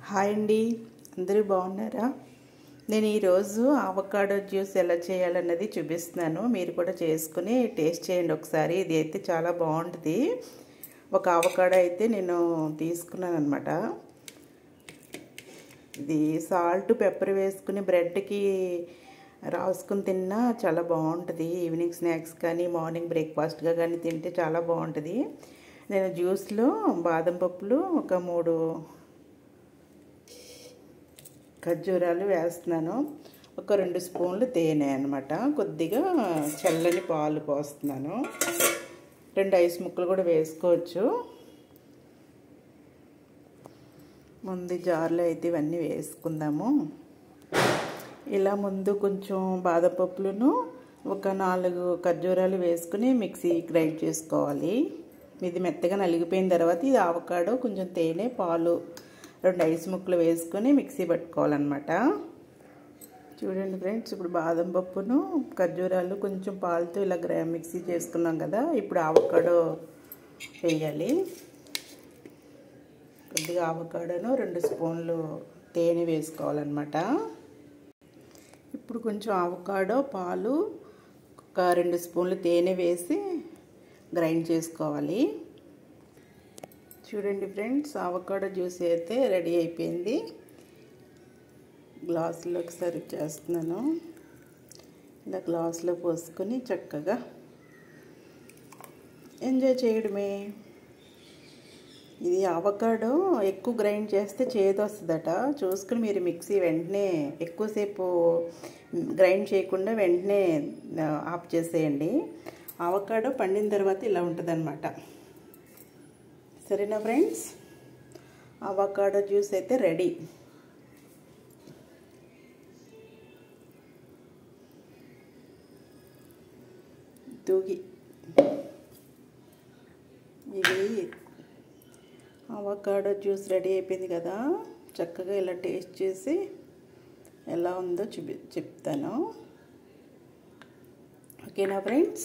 hi అండి అందరూ బాగున్నారా నేను ఈరోజు ఆవకాడో జ్యూస్ ఎలా చేయాలన్నది చూపిస్తున్నాను మీరు కూడా చేసుకుని టేస్ట్ చేయండి ఒకసారి ఇది అయితే చాలా బాగుంటుంది ఒక ఆవకాడో అయితే నేను తీసుకున్నాను అనమాట ఇది సాల్ట్ పెప్పర్ వేసుకుని బ్రెడ్కి రాసుకుని తిన్నా చాలా బాగుంటుంది ఈవినింగ్ స్నాక్స్ కానీ మార్నింగ్ బ్రేక్ఫాస్ట్గా కానీ తింటే చాలా బాగుంటుంది నేను జ్యూస్లో బాదం పప్పులు ఒక మూడు ఖర్జూరాలు వేస్తున్నాను ఒక రెండు స్పూన్లు తేనె అనమాట కొద్దిగా చల్లని పాలు పోస్తున్నాను రెండు ఐస్ ముక్కలు కూడా వేసుకోవచ్చు ముందు జార్లో అయితే ఇవన్నీ వేసుకుందాము ఇలా ముందు కొంచెం బాదం పప్పులను ఒక నాలుగు ఖర్జూరాలు వేసుకుని మిక్సీ గ్రైండ్ చేసుకోవాలి ఇది మెత్తగా నలిగిపోయిన తర్వాత ఇది ఆవకాడో కొంచెం తేనె పాలు రెండు ఐస్ ముక్కలు వేసుకొని మిక్సీ పట్టుకోవాలన్నమాట చూడండి ఫ్రెండ్స్ ఇప్పుడు బాదం పప్పును ఖర్జూరాలు కొంచెం పాలతో ఇలా గ్రై మిక్సీ చేసుకున్నాం కదా ఇప్పుడు ఆవకాడో వేయాలి కొద్దిగా ఆవకాడోను రెండు స్పూన్లు తేనె వేసుకోవాలన్నమాట ఇప్పుడు కొంచెం ఆవకాడో పాలు ఒక రెండు స్పూన్లు తేనె వేసి గ్రైండ్ చేసుకోవాలి చూడండి ఫ్రెండ్స్ ఆవకాడో జ్యూస్ అయితే రెడీ అయిపోయింది గ్లాసులోకి సర్వ్ చేస్తున్నాను ఇలా గ్లాసులో పోసుకొని చక్కగా ఎంజాయ్ చేయడమే ఇది ఆవకాడో ఎక్కువ గ్రైండ్ చేస్తే చేదు వస్తుందట చూసుకుని మీరు మిక్సీ వెంటనే ఎక్కువసేపు గ్రైండ్ చేయకుండా వెంటనే ఆఫ్ చేసేయండి ఆవకాడో పండిన తర్వాత ఇలా ఉంటుందన్నమాట సరేనా ఫ్రెండ్స్ అవకాడో జ్యూస్ అయితే రెడీ తూగి ఇది అవకాడో జ్యూస్ రెడీ అయిపోయింది కదా చక్కగా ఇలా టేస్ట్ చేసి ఎలా ఉందో చూపి చెప్తాను ఓకేనా ఫ్రెండ్స్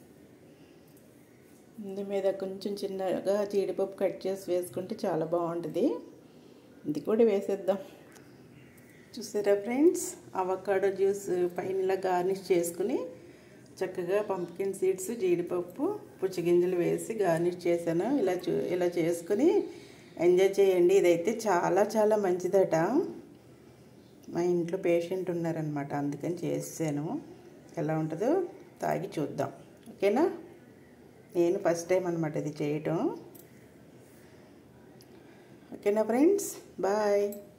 ఇందు మీద కొంచెం చిన్నగా జీడిపప్పు కట్ చేసి వేసుకుంటే చాలా బాగుంటుంది ఇది కూడా వేసేద్దాం చూసారా ఫ్రెండ్స్ అవకాడో జ్యూస్ పైన ఇలా గార్నిష్ చేసుకుని చక్కగా పంప్కిన్ సీడ్స్ జీడిపప్పు పుచ్చిగింజలు వేసి గార్నిష్ చేశాను ఇలా చూ ఇలా చేసుకుని ఎంజాయ్ చేయండి ఇదైతే చాలా చాలా మంచిదట మా ఇంట్లో పేషెంట్ ఉన్నారనమాట అందుకని చేసాను ఎలా ఉంటుందో తాగి చూద్దాం ఓకేనా నేను ఫస్ట్ టైం అనమాట ఇది చేయటం ఓకేనా ఫ్రెండ్స్ బాయ్